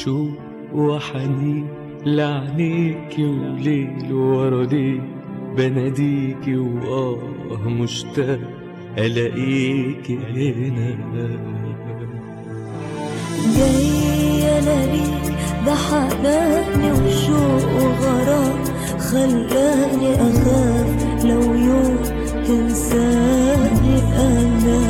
شوق وحنين لعنيكي وليل ورا ليل بناديكي وآه مشتاق ألاقيكي هنا جاي انا ليك ده حناني وشوق وغرام خلاني اخاف لو يوم تنساني انا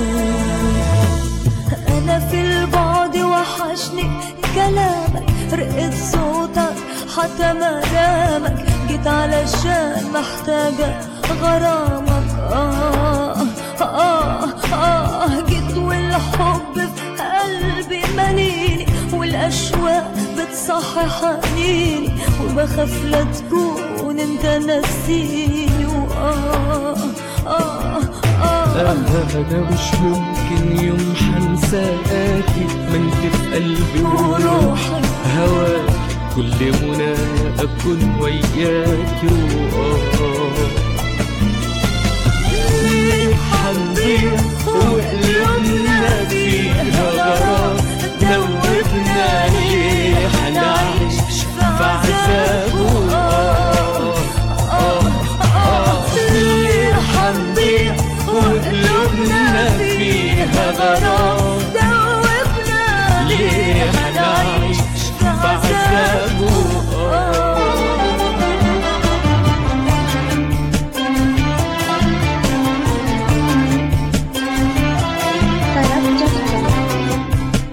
انا في البعد وحشني كلامك رقة صوتك حتى ملامك جيت علشان محتاجة غرامك آه آه آه جيت والحب في قلبي مليني والأشواق بتصحي حنيني وبخاف لا تكون انت نسيني وآه آه آه أنا مش ممكن يوم حنساكي ما انت في قلبي وروحي وروحي هواك كل منى أكون وياكي وآه ليه حنضيع وقلوبنا فيها غرام دوبنا ليه حنعيش في عذاب وآه آه آه ليه حنضيع وقلوبنا فيها غرام دوبنا ليه حنعيش في عذاب وآه طرب جهرة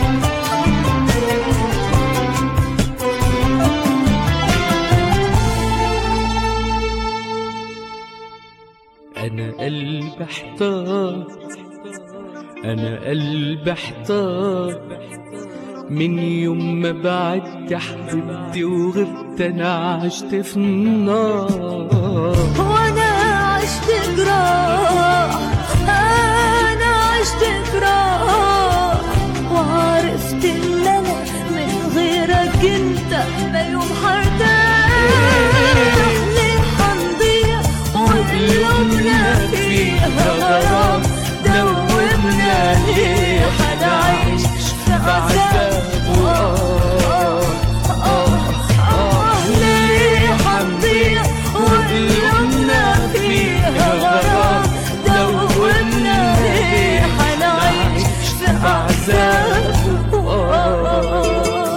أنا قلبي احتار أنا قلبي احتار من يوم ما بعدت يا حبيبتي وغبت أنا عشت في النار وانا عشت جراح انا عشت جراح وعرفت ان انا من غيرك انت ما يوم هرتاح ليه هنضيع وقلوبنا فيها غرام دوبنا ليه هنعيش في عذاب آه آه آه ليه هنضيع وقلوبنا فيها غرام دوبنا ليه هنعيش في عذاب آه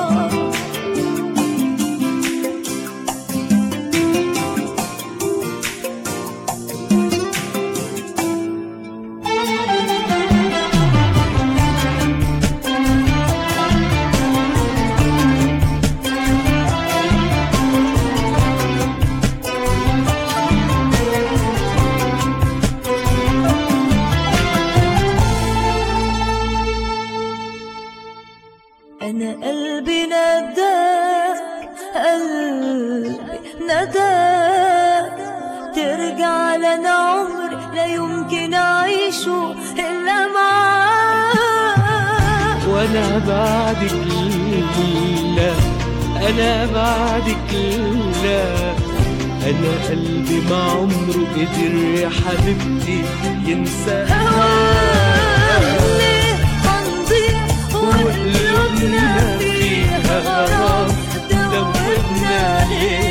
أنا قلبي نداك قلبي نداك ترجع لنا عمر لا يمكن أعيشه إلا معاك وانا بعدك لا انا بعدك لا انا قلبي ما عمره قدر يا حبيبتي ينسى ليه هنضيع وقلوبنا فيها غرام دوبنا ليه